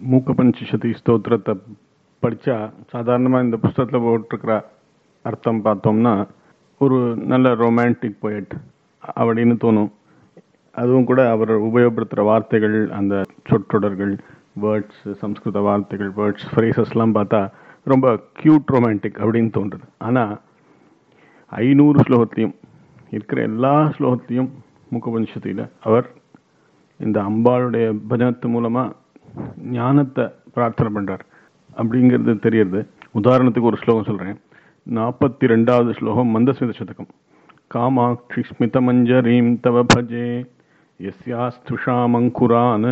மூக்க பஞ்சசதி ஸ்தோத்திரத்தை படித்தா சாதாரணமாக இந்த புஸ்தகத்தில் போட்டிருக்கிற அர்த்தம் பார்த்தோம்னா ஒரு நல்ல ரொமான்டிக் போயட் அப்படின்னு தோணும் அதுவும் கூட அவர் உபயோகப்படுத்துகிற வார்த்தைகள் அந்த சொற்றொடர்கள் வேர்ட்ஸ் சம்ஸ்கிருத வார்த்தைகள் வேர்ட்ஸ் ஃப்ரேசஸ்லாம் பார்த்தா ரொம்ப க்யூட் ரொமான்டிக் அப்படின்னு தோன்றுது ஆனால் ஐநூறு ஸ்லோகத்தையும் இருக்கிற எல்லா ஸ்லோகத்தையும் முகபஞ்சத்தில் அவர் இந்த அம்பாளுடைய பஜனத்து மூலமாக ஞானத்தை பிரார்த்தனை பண்ணுறார் அப்படிங்கிறது தெரியுது உதாரணத்துக்கு ஒரு ஸ்லோகம் சொல்கிறேன் நாற்பத்தி ரெண்டாவது ஸ்லோகம் மந்தஸ்மித சதகம் காமாட்சி ஸ்மிதமஞ்சரீம் தவ பஜே यस्यास्तुषामङ्कुरान्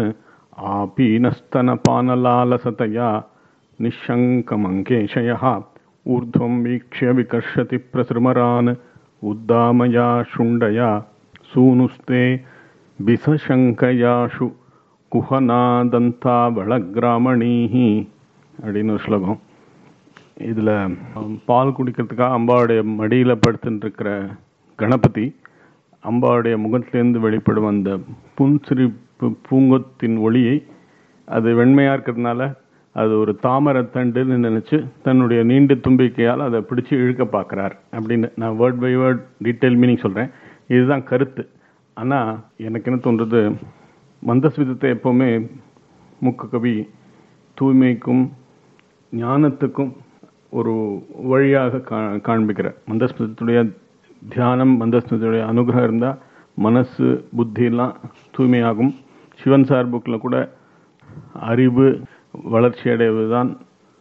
आपीनस्तनपानलालसतया निःशङ्कमङ्केशयः ऊर्ध्वं वीक्ष्य विकर्षति प्रसृमरान् उद्दामया शुण्डया सूनुस्ते बिसशङ्कयाशु குஹனாதந்தாவளகிராமணீஹ அப்படின்னு ஒரு ஸ்லோகம் இதில் பால் குடிக்கிறதுக்காக அம்பாவுடைய மடியில் படுத்துட்டு இருக்கிற கணபதி அம்பாவுடைய முகத்திலேருந்து வெளிப்படும் அந்த புன்சிரிப்பு பூங்கொத்தின் ஒளியை அது வெண்மையாக இருக்கிறதுனால அது ஒரு தாமரை தண்டுன்னு நினச்சி தன்னுடைய நீண்ட தும்பிக்கையால் அதை பிடிச்சி இழுக்க பார்க்குறார் அப்படின்னு நான் word by word detail meaning சொல்கிறேன் இதுதான் கருத்து ஆனால் எனக்கு என்ன தோன்றது மந்தஸ்மிதத்தை எப்போவுமே முக்க கவி தூய்மைக்கும் ஞானத்துக்கும் ஒரு வழியாக கா காண்பிக்கிற மந்தஸ்மிதத்துடைய தியானம் மந்தஸ்மிதத்துடைய அனுகிரகம் இருந்தால் மனசு புத்தியெல்லாம் தூய்மையாகும் சிவன் சார் புக்கில் கூட அறிவு வளர்ச்சி அடைவது தான்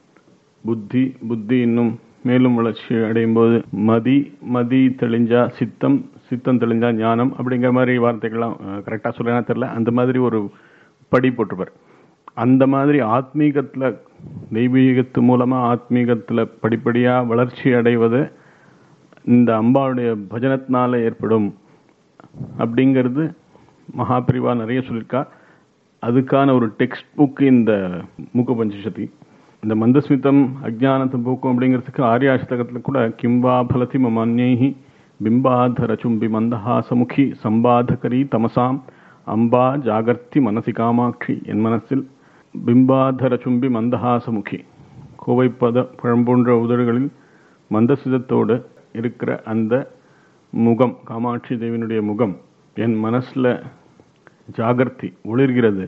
புத்தி புத்தி இன்னும் மேலும் வளர்ச்சி அடையும் போது மதி மதி தெளிஞ்சா சித்தம் சித்தம் தெளிஞ்சா ஞானம் அப்படிங்கிற மாதிரி வார்த்தைகள்லாம் கரெக்டாக சொல்லேன்னா தெரில அந்த மாதிரி ஒரு படி போட்டிருப்பார் அந்த மாதிரி ஆத்மீகத்தில் தெய்வீகத்து மூலமாக ஆத்மீகத்தில் படிப்படியாக வளர்ச்சி அடைவது இந்த அம்பாவுடைய பஜனத்தினால ஏற்படும் அப்படிங்கிறது மகாபிரிவா நிறைய சொல்லியிருக்கா அதுக்கான ஒரு டெக்ஸ்ட் புக் இந்த மூக்க பஞ்சசதி இந்த மந்தஸ்மிதம் அஜானத்தை போக்கும் அப்படிங்கிறதுக்கு ஆரியாஷ்டகத்தில் கூட கிம்பா பலதி மமன்யைஹி பிம்பாதர சும்பி மந்தஹாசமுகி சம்பாதகரி தமசாம் அம்பா ஜாகர்த்தி மனசி காமாட்சி என் மனசில் பிம்பாதர சும்பி மந்தஹாசமுகி கோவைப்பத பழம்போன்ற உதடுகளில் மந்தசிதத்தோடு இருக்கிற அந்த முகம் காமாட்சி தேவியினுடைய முகம் என் மனசில் ஜாகர்த்தி ஒளிர்கிறது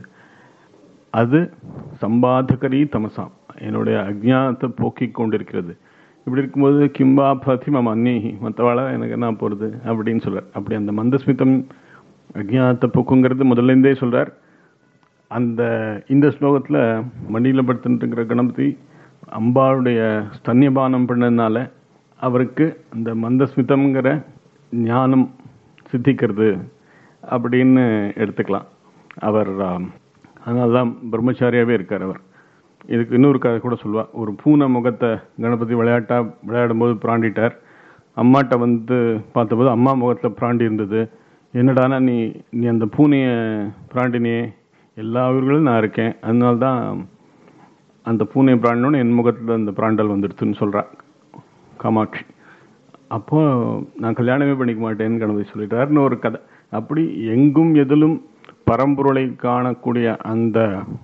அது சம்பாதகரி தமசாம் என்னுடைய அஜ்ஞானத்தை போக்கிக் கொண்டிருக்கிறது இப்படி இருக்கும்போது கிம்பா பிரதிமம் அந்நேகி மற்றவாழ எனக்கு என்ன போகிறது அப்படின்னு சொல்கிறார் அப்படி அந்த மந்தஸ்மிதம் அஜ்ஞானத்தை போக்குங்கிறது முதல்லேருந்தே சொல்கிறார் அந்த இந்த ஸ்லோகத்தில் மண்டியில் படுத்துட்டுருக்கிற கணபதி அம்பாளுடைய ஸ்தன்யபானம் பண்ணதுனால அவருக்கு அந்த மந்தஸ்மிதம்ங்கிற ஞானம் சித்திக்கிறது அப்படின்னு எடுத்துக்கலாம் அவர் அதனால தான் பிரம்மச்சாரியாகவே இருக்கார் அவர் இதுக்கு இன்னொரு கதை கூட சொல்லுவா ஒரு பூனை முகத்தை கணபதி விளையாட்டா விளையாடும்போது பிராண்டிட்டார் அம்மாட்ட வந்து பார்த்தபோது அம்மா முகத்தில் பிராண்டி இருந்தது என்னடானா நீ நீ அந்த பூனையை பிராண்டினியே எல்லா உயிர்களும் நான் இருக்கேன் அதனால தான் அந்த பூனை பிராண்டோன்னு என் முகத்தில் அந்த பிராண்டல் வந்துடுச்சுன்னு சொல்கிறா காமாட்சி அப்போ நான் கல்யாணமே பண்ணிக்க மாட்டேன்னு கணபதி சொல்லிட்டாருன்னு ஒரு கதை அப்படி எங்கும் எதிலும் பரம்பொருளை காணக்கூடிய அந்த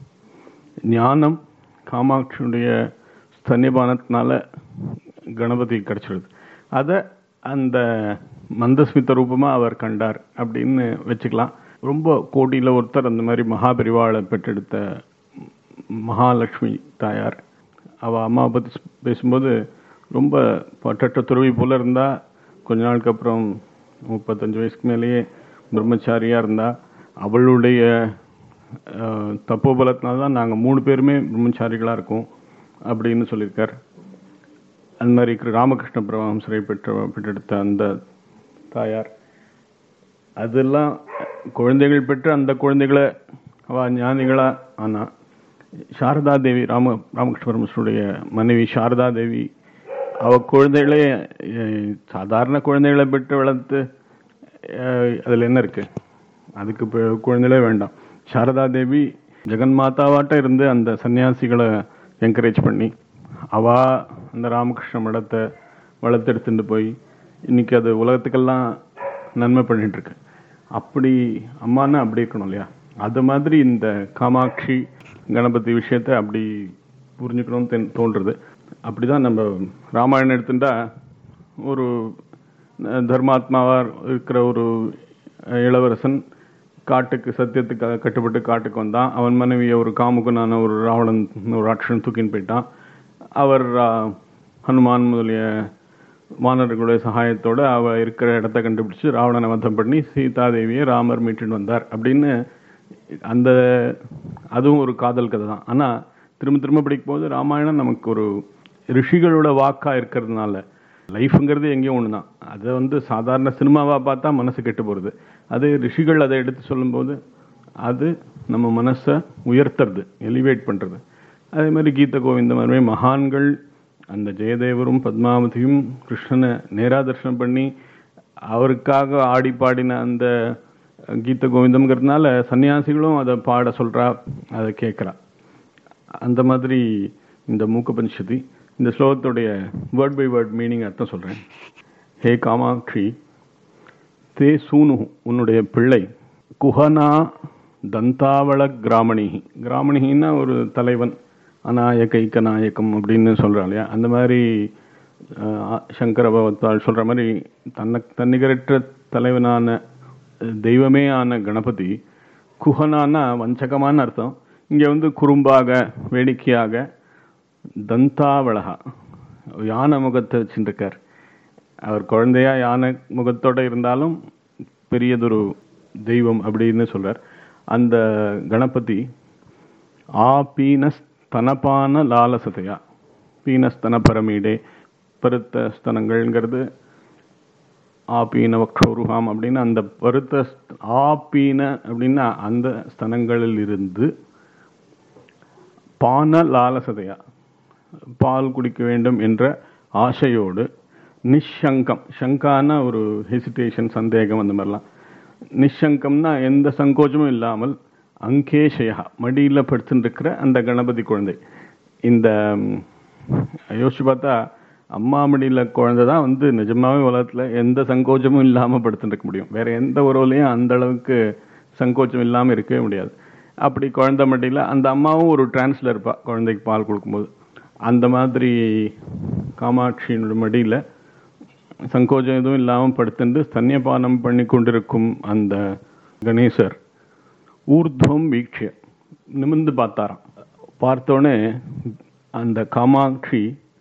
ஞானம் காமாட்சியுடைய ஸ்தன்யபானத்தினால கணபதி கிடைச்சிடுது அதை அந்த மந்தஸ்மித ரூபமாக அவர் கண்டார் அப்படின்னு வச்சுக்கலாம் ரொம்ப கோட்டியில் ஒருத்தர் அந்த மாதிரி மகாபெரிவாளை பெற்றெடுத்த மகாலட்சுமி தாயார் அவள் அம்மாவை பற்றி பேசும்போது ரொம்ப பட்டற்ற துறவி போல் இருந்தால் கொஞ்ச நாளுக்கு அப்புறம் முப்பத்தஞ்சு வயசுக்கு மேலேயே பிரம்மச்சாரியாக இருந்தால் அவளுடைய தப்போபலத்தினால தான் நாங்கள் மூணு பேருமே பிரம்மச்சாரிகளாக இருக்கோம் அப்படின்னு சொல்லியிருக்கார் அந்த மாதிரி ராமகிருஷ்ண பிரமஹம்சரை பெற்ற பெற்றெடுத்த அந்த தாயார் அதெல்லாம் குழந்தைகள் பெற்ற அந்த குழந்தைகளை அவ ஞானிகளா ஆனா சாரதா தேவி ராம ராமகிருஷ்ண பரமேஸ்வருடைய மனைவி சாரதா தேவி அவ குழந்தைகளே சாதாரண குழந்தைகளை பெற்று வளர்த்து அதில் என்ன இருக்கு அதுக்கு குழந்தைகளே வேண்டாம் சாரதா தேவி ஜெகன் மாதாவாட்ட இருந்து அந்த சன்னியாசிகளை என்கரேஜ் பண்ணி அவா அந்த ராமகிருஷ்ண மடத்தை வளர்த்தெடுத்துட்டு போய் இன்னைக்கு அது உலகத்துக்கெல்லாம் நன்மை பண்ணிட்டு இருக்கு அப்படி அம்மானா அப்படி இருக்கணும் இல்லையா அது மாதிரி இந்த காமாட்சி கணபதி விஷயத்தை அப்படி புரிஞ்சுக்கணும்னு தென்- தோன்றுறது அப்படிதான் நம்ம ராமாயணம் எடுத்துட்டா ஒரு அஹ், தர்மாத்மாவா இருக்கிற ஒரு அஹ், இளவரசன் காட்டுக்கு சத்தியத்துக்கு கட்டுப்பட்டு காட்டுக்கு வந்தான் அவன் மனைவியை ஒரு காமுகனான ஒரு ராவணன் ஒரு ராட்சன் தூக்கின்னு போயிட்டான் அவர் ஆ, ஹனுமான் முதலிய வானர்களுடைய சகாயத்தோட அவ இருக்கிற இடத்த கண்டுபிடிச்சு ராவணனை வதம் பண்ணி சீதாதேவியை ராமர் மீட்டுன்னு வந்தார் அப்படின்னு அந்த அதுவும் ஒரு காதல் கதை தான் ஆனா திரும்ப திரும்ப படிக்கும் போது ராமாயணம் நமக்கு ஒரு ரிஷிகளோட வாக்கா இருக்கிறதுனால லைஃப்ங்கிறது எங்கேயும் ஒன்று தான் அதை வந்து சாதாரண சினிமாவா பார்த்தா மனசு கெட்டு போகிறது அது ரிஷிகள் அதை எடுத்து சொல்லும்போது அது நம்ம மனசை உயர்த்துறது எலிவேட் பண்றது அதே மாதிரி கீத கோவிந்தம் மாதிரி மகான்கள் அந்த ஜெயதேவரும் பத்மாவதியும் கிருஷ்ணனை நேரா தரிசனம் பண்ணி அவருக்காக ஆடி பாடின அந்த கீத கோவிந்தம்ங்கிறதுனால சன்னியாசிகளும் அதை பாட சொல்றா அதை கேட்குறா அந்த மாதிரி இந்த மூக்க பஞ்சதி இந்த ஸ்லோகத்துடைய வேர்ட் பை வேர்ட் மீனிங் அர்த்தம் சொல்றேன் ஹே காமாட்சி தே சூனு உன்னுடைய பிள்ளை குஹனா தந்தாவள கிராமணிகி கிராமணிகின்னா ஒரு தலைவன் அநாயக இக்கநாயகம் அப்படின்னு சொல்றான் இல்லையா அந்த மாதிரி அஹ், சங்கர பகவத்தால் சொல்ற மாதிரி தன்னை தன்னிகரற்ற தலைவனான அஹ், தெய்வமே ஆன கணபதி குஹனான்னா வஞ்சகமான அர்த்தம் இங்க வந்து குறும்பாக வேடிக்கையாக தந்தாவளகா யானை முகத்தை வச்சுருக்கார் அவர் குழந்தையா யானை முகத்தோட இருந்தாலும் பெரியதொரு தெய்வம் அப்படின்னு சொல்றார் அந்த கணபதி ஆ பீனஸ் தனபான லாலசதையா பீனஸ்தன பரமீடே பருத்த ஸ்தனங்கள்ங்கிறது ஆபீன வக்ஷோருகாம் அப்படின்னு அந்த பருத்த ஸ்த- ஆபீன அப்படின்னா அந்த ஸ்தனங்களில் இருந்து பான லாலசதையா பால் குடிக்க வேண்டும் என்ற ஆசையோடு நிஷங்கம் சங்கான ஒரு ஹெசிடேஷன் சந்தேகம் அந்த மாதிரிலாம் நிஷங்கம்னா எந்த சங்கோச்சமும் இல்லாமல் அங்கேஷயா மடியில படுத்துட்டு இருக்கிற அந்த கணபதி குழந்தை இந்த ம், யோசிச்சு பார்த்தா அம்மா மடியில குழந்தை தான் வந்து நிஜமாவே உலகத்துல எந்த சங்கோச்சமும் இல்லாம படுத்துட்டு இருக்க முடியும் வேற எந்த உறவுலையும் அந்த அளவுக்கு சங்கோச்சம் இல்லாம இருக்கவே முடியாது அப்படி குழந்தை மடியில அந்த அம்மாவும் ஒரு டிரான்ஸ்ல இருப்பா குழந்தைக்கு பால் கொடுக்கும்போது அந்த மாதிரி காமாட்சியினோட மடியில சங்கோஜம் எதுவும் இல்லாம படுத்துட்டு ஸ்தன்யபானம் பண்ணி கொண்டிருக்கும் அந்த கணேசர் ஊர்துவம் வீக்ஷிய நிமிர்ந்து பார்த்தாராம் பார்த்தோன்னே அந்த காமாட்சி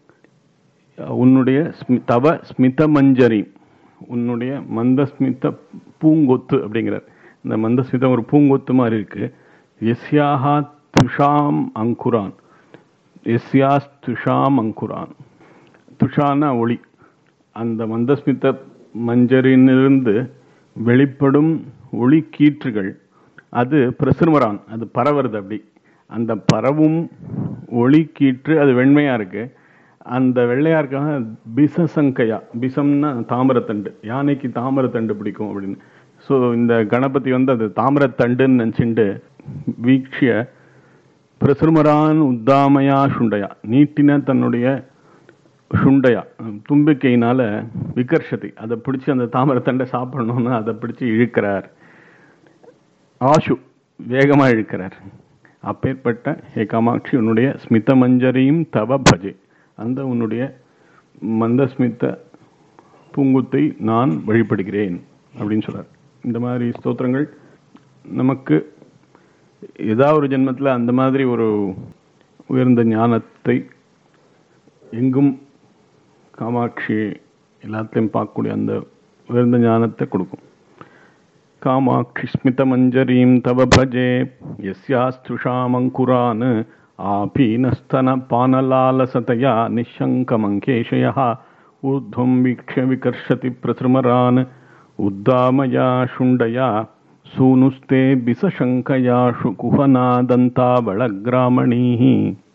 உன்னுடைய ஸ்மி- தவ ஸ்மித மஞ்சரி உன்னுடைய மந்தஸ்மித பூங்கொத்து அப்படிங்கிறார் இந்த மந்தஸ்மிதம் ஒரு பூங்கொத்து மாதிரி இருக்கு எஸ்யாஹா துஷாம் அங்குரான் எஸ்யாஸ் துஷாம் அங்குரான் துஷான ஒளி அந்த மந்தஸ்மித மஞ்சரிலிருந்து வெளிப்படும் ஒளி கீற்றுகள் அது பிரசுமரான் அது பரவுறது அப்படி அந்த பரவும் ஒளி கீற்று அது வெண்மையா இருக்கு அந்த வெள்ளையா இருக்காக பிசசங்கையா பிசம்னா தாமரத்தண்டு யானைக்கு தாமரத்தண்டு பிடிக்கும் அப்படின்னு ஸோ இந்த கணபதி வந்து அது தாமரத்தண்டுன்னு நினச்சிண்டு வீக்ஷிய பிரசுமரான் உத்தாமயா சுண்டையா நீட்டின தன்னுடைய சுண்டையா தும்பிக்கையினால விகர்ஷதி அதை பிடிச்சு அந்த தாமரத்தண்டை சாப்பிடணும்னு அதை பிடிச்சு இழுக்கிறார் ஆஷு வேகமா இழுக்கிறார் அப்பேற்பட்ட ஹே காமாட்சி உன்னுடைய ஸ்மித மஞ்சரியும் தவ பஜே அந்த உன்னுடைய மந்தஸ்மித பூங்குத்தை நான் வழிபடுகிறேன் அப்படின்னு சொல்றார் இந்த மாதிரி ஸ்தோத்திரங்கள் நமக்கு ஏதாவது ஒரு ஜென்மத்துல அந்த மாதிரி ஒரு உயர்ந்த ஞானத்தை எங்கும் காமாட்சி எல்லாத்தையும் பார்க்கக்கூடிய அந்த உயர்ந்த ஞானத்தை கொடுக்கும் காமாட்சி ஸ்மிதமஞ்சரீம் தவ பஜே யஸ்யாஸ்துஷாமங்குரான் ஆபீனஸ்தன பானலாலசதயா நிஷங்கமங்கேஷயः ஊர்ध्वं வீக்ஷ்ய விகர்ஷதி பிரசுமரான் உத்தாமயா शुण्डया सूनुस्ते बिसशङ्कयाशु कुहनादन्तावळग्रामणीः